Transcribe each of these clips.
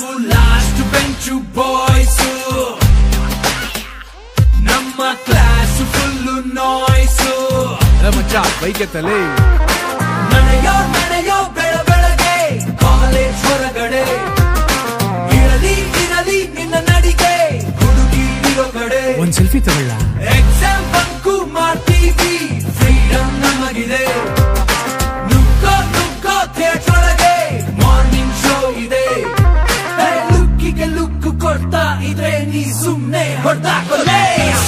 ನಾವು last bench boys ನಮ್ಮ class full noise ಮಚ್ಚ ಬೈಕ್ ಎತ್ತಲೇ ನಡೆಯೋ ನಡೆಯೋ ಬೆಳ ಬೆಳಗ್ಗೆ ಕಾಲೇಜ್ ಹೊರಗಡೆ ಇರಲಿ ಇರಲಿ ನಿನ್ನ ನಡಿಗೆ ಹುಡುಗಿ ಇರೋ ಕಡೆ ಒಂದ್ ಸೆಲ್ಫಿ ತಗೊಳ್ಳ ಎಕ್ಸಾಮ್ ಬಂಕು ಮಾಡ್ತೀವಿ ಫ್ರೀಡಮ್ ನಮಗಿದೆ ನುಗ್ಗೋ ನುಗ್ಗೋ ಥಿಯೇಟರ್ ಒಳಗೆ ಮಾರ್ನಿಂಗ್ ಶೋ ಇದೆ ಲುಕ್ಕಿಗೆ ಲುಕ್ ಕೊಡ್ತಾ ಇದ್ರೆ ನೀ ಸುಮ್ನೆ ಹೊಡ್ದಾಕೊಲ್ಲೇ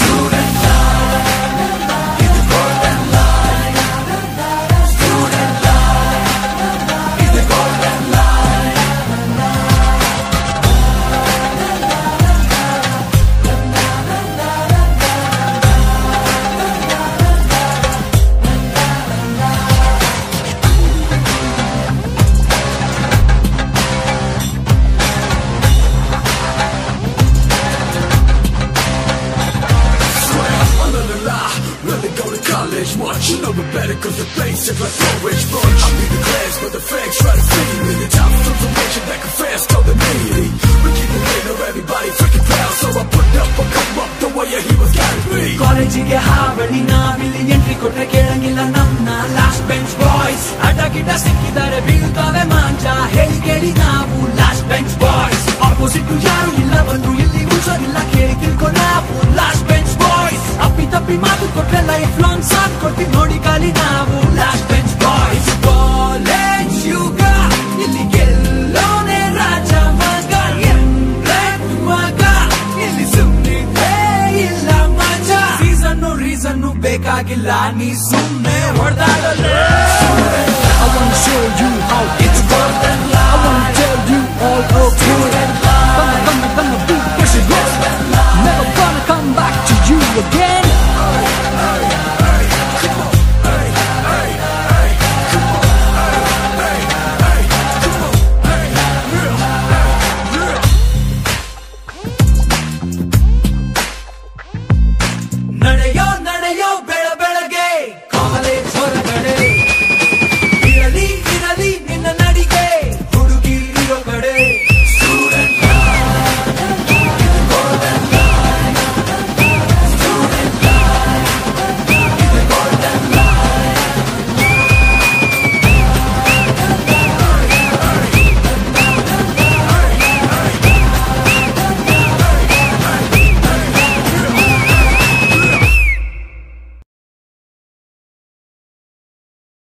Really go to college much You know me better cause the basic like orange bunch I be the class but the facts try to feed me The top of information that can fast all the need We keep it real or everybody freaking proud So I put up or come up the way he was gotta be ಕಾಲೇಜಿಗೆ ಹಾವಳಿ ನಾವಿಲ್ಲಿ entry ಕೊಟ್ರೆ ಕೇಳಂಗಿಲ್ಲ ನಮ್ನ last bench boys ಅಡ್ಡ ಗಿಡ್ಡ ಸಿಕ್ಕಿದ್ದಾರೆ ಬೀಳ್ತಾವೆ ಮಾಂಜ ಹೇಳಿ ಕೇಳಿ ನಾವು ಲಾಸ್ಟ್ ಬೆಂಚ್ ಬಾಯ್ಸ್ ಆಪೋಸಿಟ್ ಯಾರು ಇಲ್ಲ ಬಂದ್ರು ಇಲ್ಲಿ ಉಳ್ಸೋದಿಲ್ಲ ಕೇಳಿ ತಿಳ್ಕೊ ನಾವು ಲಾಸ್ಟ್ ಬೆಂಚ್ ಬಾಯ್ಸ್ ಅಪ್ಪಿ ತಪ್ಪಿ ಮಾತು ಕೊಟ್ರೆ ಲೈಫ್ ಲಾಂಗ್ ಸಾಥ್ ಕೊಡ್ತೀವಿ ನೋಡಿ ಖಾಲಿ ನಾವು ಲಾಸ್ಟ್ ಬೆಂಚ್ ಬಾಯ್ಸ್ ಕಾಲೇಜ್ ಯುಗ ಇಲ್ಲಿ ಗೆಲ್ಲೋನೆ ರಾಜ ಮಗ ಎಂಬ್ಲೆಟ್ ಮಗ ಇಲ್ಲಿ ಸುಮ್ಮನಿದೆ ಇಲ್ಲ ಮಜಾ ಸೀಸನ್ನು ರೀಸನ್ನು ಬೇಕಾಗಿಲ್ಲ ನೀ ಸುಮ್ಮನೆ ಹೊಡೆದಾಡಲೇ